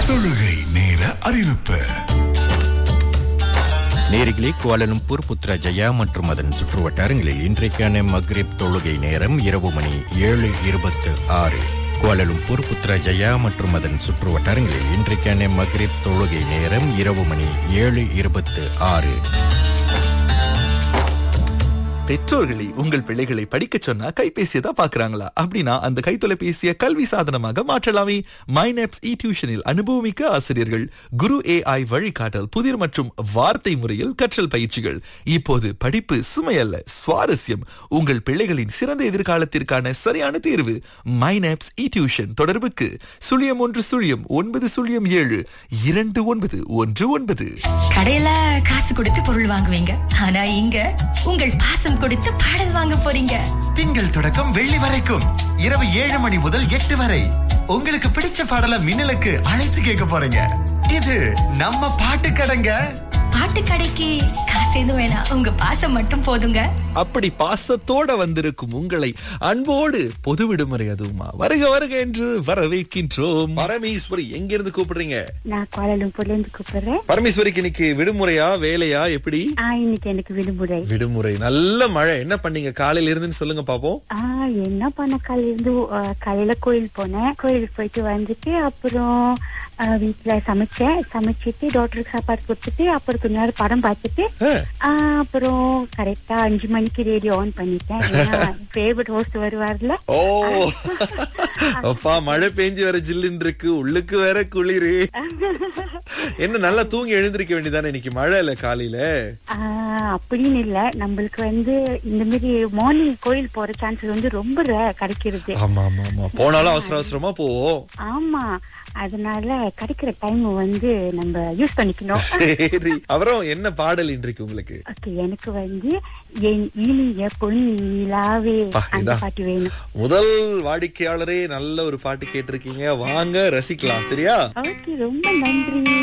தொழுகை நேர அறிவிப்பு நேரிகளே குவாலலும்பூர் புத்ராஜயா மற்றும் அதன் சுற்று வட்டாரங்களில் இன்றைக்கான மக்ரிப் தொழுகை நேரம் இரவு மணி ஏழு இருபத்து ஆறு குவாலலும்பூர் புத்ராஜயா மற்றும் அதன் சுற்று வட்டாரங்களில் இன்றைக்கான மக்ரிப் தொழுகை நேரம் இரவு மணி ஏழு இருபத்து ஆறு பெற்றோர்களை உங்கள் பிள்ளைகளை படிக்க சொன்னா கைபேசியை தான் பாக்குறாங்களா அப்படின்னா அந்த கைத்தொலைபேசியை கல்வி சாதனமாக மாற்றலாமே மைனப்ஸ் இ டியூஷனில் அனுபவமிக்க ஆசிரியர்கள் குரு ஏஐ வழிகாட்டல் புதிர் மற்றும் வார்த்தை முறையில் கற்றல் பயிற்சிகள் இப்போது படிப்பு சுமையல்ல சுவாரஸ்யம் உங்கள் பிள்ளைகளின் சிறந்த எதிர்காலத்திற்கான சரியான தேர்வு மைனப்ஸ் இ டியூஷன் தொடர்புக்கு சுழியம் ஒன்று சுழியம் ஒன்பது சுழியம் ஏழு இரண்டு ஒன்பது ஒன்று ஒன்பது கடையில காசு கொடுத்து பொருள் வாங்குவீங்க ஆனா இங்க உங்கள் பாசம் கொடுத்து பாடல் வாங்க போறீங்க திங்கள் தொடக்கம் வெள்ளி வரைக்கும் இரவு ஏழு மணி முதல் எட்டு வரை உங்களுக்கு பிடிச்ச பாடல மின்னலுக்கு அழைத்து கேட்க போறீங்க இது நம்ம பாட்டு கடைங்க பாட்டு கடைக்கு காசு எதுவும் வேணாம் உங்க பாசம் மட்டும் போதுங்க அப்படி பாசத்தோட வந்திருக்கும் உங்களை அன்போடு பொது விடுமுறை அதுவுமா வருக வருக என்று வரவேற்கின்றோம் பரமேஸ்வரி எங்க இருந்து கூப்பிடுறீங்க நான் கோலாலம்பூர்ல இருந்து கூப்பிடுறேன் பரமேஸ்வரிக்கு இன்னைக்கு விடுமுறையா வேலையா எப்படி ஆ இன்னைக்கு எனக்கு விடுமுறை விடுமுறை நல்ல மழை என்ன பண்ணீங்க காலையில இருந்துன்னு சொல்லுங்க பாப்போம் ஆ என்ன பண்ண காலையில இருந்து ஆ, காலையில கோயில் போனேன் கோயிலுக்கு போயிட்டு வந்துட்டு அப்புறம் ஆ, வீட்டுல சமைச்சேன் சமைச்சிட்டு டாக்டருக்கு சாப்பாடு கொடுத்துட்டு அப்புறம் கொஞ்ச நேரம் படம் பார்த்துட்டு ஆ, ஆ, அப்புறம் கரெக்டா அஞ்சு மணிக்கு ரேடியோ ஆன் பண்ணிட்டேன் ஃபேவரட் ஹோஸ்ட் வருவார்ல ஓ அப்பா மழை பெஞ்சு வேற ஜில்லுன்னு இருக்கு உள்ளுக்கு வேற குளிரு என்ன நல்லா தூங்கி எழுந்திருக்க வேண்டியதானே இன்னைக்கு மழை இல்ல காலையில ஆ, அப்படின்னு இல்ல நம்மளுக்கு வந்து இந்த மாதிரி மார்னிங் கோயில் போற சான்சஸ் வந்து ரொம்ப rare கிடைக்கிறது ஆமா ஆமா ஆமா போனாலும் அவசர அவசரமா போவோம் ஆமா அதனால கிடைக்கிற டைம் வந்து நம்ம யூஸ் பண்ணிக்கணும் சரி அப்புறம் என்ன பாடல் இன்றைக்கு உங்களுக்கு ஓகே எனக்கு வந்து என் இனிய பொன்னிலாவே பா, அந்த இதான். பாட்டு வேணும் முதல் வாடிக்கையாளரே நல்ல ஒரு பாட்டு கேட்டிருக்கீங்க வாங்க ரசிக்கலாம் சரியா ஓகே ரொம்ப நன்றி